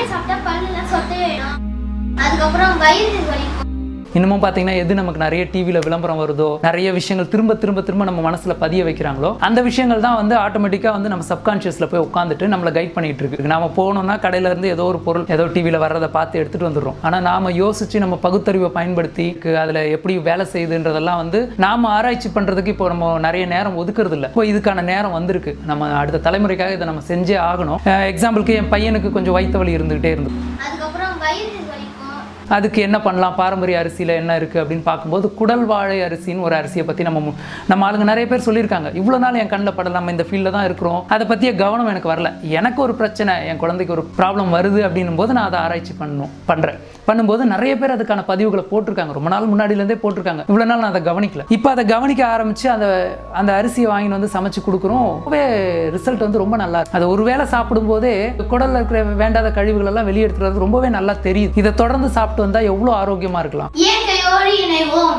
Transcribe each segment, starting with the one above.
சாப்பிட்டா பல்லுலாம் சொத்த வேணும் அதுக்கப்புறம் வயிறு வலிக்கும் இன்னமும் பார்த்தீங்கன்னா எது நமக்கு நிறைய டிவியில் விளம்பரம் வருதோ நிறைய விஷயங்கள் திரும்ப திரும்ப திரும்ப நம்ம மனசில் பதிய வைக்கிறாங்களோ அந்த விஷயங்கள் தான் வந்து ஆட்டோமேட்டிக்காக வந்து நம்ம சப்கான்ஷியஸில் போய் உட்காந்துட்டு நம்மளை கைட் பண்ணிட்டு இருக்கு நாம போனோம்னா கடையில இருந்து ஏதோ ஒரு பொருள் ஏதோ டிவியில் வர்றதை பார்த்து எடுத்துட்டு வந்துடுறோம் ஆனால் நாம யோசிச்சு நம்ம பகுத்தறிவை பயன்படுத்தி அதில் எப்படி வேலை செய்யுதுன்றதெல்லாம் வந்து நாம ஆராய்ச்சி பண்ணுறதுக்கு இப்போ நம்ம நிறைய நேரம் ஒதுக்குறது இல்லை இப்போ இதுக்கான நேரம் வந்திருக்கு நம்ம அடுத்த தலைமுறைக்காக இதை நம்ம செஞ்சே ஆகணும் எக்ஸாம்பிளுக்கு என் பையனுக்கு கொஞ்சம் வயிற்று வலி இருந்துகிட்டே இருந்து அதுக்கப்புறம் வயிறு வலிக்கும் அதுக்கு என்ன பண்ணலாம் பாரம்பரிய அரிசியில் என்ன இருக்குது அப்படின்னு பார்க்கும்போது குடல் வாழை அரிசின்னு ஒரு அரிசியை பற்றி நம்ம மு- நம்ம ஆளுங்க நிறைய பேர் சொல்லியிருக்காங்க இவ்வளோ நாள் என் கண்ணில் படல நம்ம இந்த ஃபீல்டில் தான் இருக்கிறோம் அதை பற்றிய கவனம் எனக்கு வரல எனக்கு ஒரு பிரச்சனை என் குழந்தைக்கு ஒரு ப்ராப்ளம் வருது அப்படின்னும் போது நான் அதை ஆராய்ச்சி பண்ணணும் பண்ணுறேன் பண்ணும்போது நிறைய பேர் அதுக்கான பதிவுகளை போட்டிருக்காங்க ரொம்ப நாள் முன்னாடியிலேருந்தே போட்டிருக்காங்க இவ்வளோ நாள் நான் அதை கவனிக்கல இப்போ அதை கவனிக்க ஆரம்பித்து அந்த அந்த அரிசியை வாங்கிட்டு வந்து சமைச்சு கொடுக்குறோம் ரொம்பவே ரிசல்ட் வந்து ரொம்ப நல்லா இருக்கு அது ஒருவேளை சாப்பிடும்போதே குடல்ல இருக்கிற வேண்டாத கழிவுகள் எல்லாம் வெளியெடுத்துறது ரொம்பவே நல்லா தெரியுது இதை தொடர்ந்து சாப்பிட்டு வந்தால் எவ்வளோ ஆரோக்கியமாக இருக்கலாம் இயற்கையோடு இணைவோம்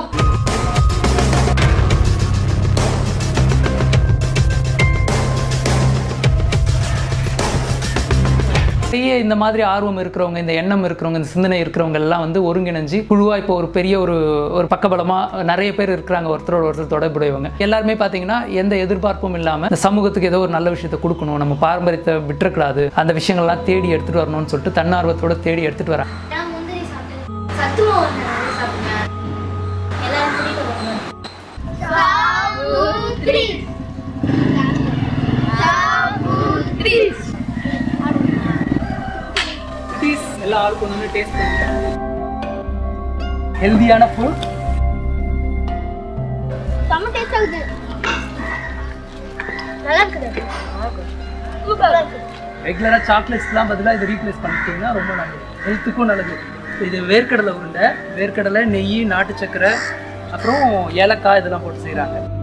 நிறைய இந்த மாதிரி ஆர்வம் இருக்கிறவங்க இந்த எண்ணம் இருக்கிறவங்க இந்த சிந்தனை இருக்கிறவங்க எல்லாம் வந்து ஒருங்கிணைஞ்சு குழுவா இப்போ ஒரு பெரிய ஒரு ஒரு பக்கபலமா நிறைய பேர் இருக்கிறாங்க ஒருத்தரோட ஒருத்தர் தொடர்புடையவங்க எல்லாருமே பார்த்தீங்கன்னா எந்த எதிர்பார்ப்பும் இல்லாம இந்த சமூகத்துக்கு ஏதோ ஒரு நல்ல விஷயத்தை கொடுக்கணும் நம்ம பாரம்பரியத்தை விட்டுறக்கூடாது அந்த விஷயங்கள்லாம் தேடி எடுத்துட்டு வரணும்னு சொல்லிட்டு தன்னார்வத்தோட தேடி எடுத்துட்டு வராங்க நான் முந்திரி சாப்பிட்டேன் சத்து மாவு ஒன்று நிறைய சாப்பிட்டேன் எல்லாரும் கூட்டிட்டு போங்க சாபுத்ரி சாபுத்ரி எல்லா ஆளுக்கும் வந்து டேஸ்ட் ஹெல்தியான ஃபுட் செம்ம டேஸ்ட் ஆகுது நல்லா இருக்குது சூப்பரா இருக்குது ரெகுலராக சாக்லேட்ஸ்லாம் பதிலாக இதை ரீப்ளேஸ் பண்ணிட்டீங்கன்னா ரொம்ப நல்லது ஹெல்த்துக்கும் நல்லது இது வேர்க்கடலை உருண்டை வேர்க்கடலை நெய் நாட்டு சக்கரை அப்புறம் ஏலக்காய் இதெல்லாம் போட்டு செய்கிறாங்க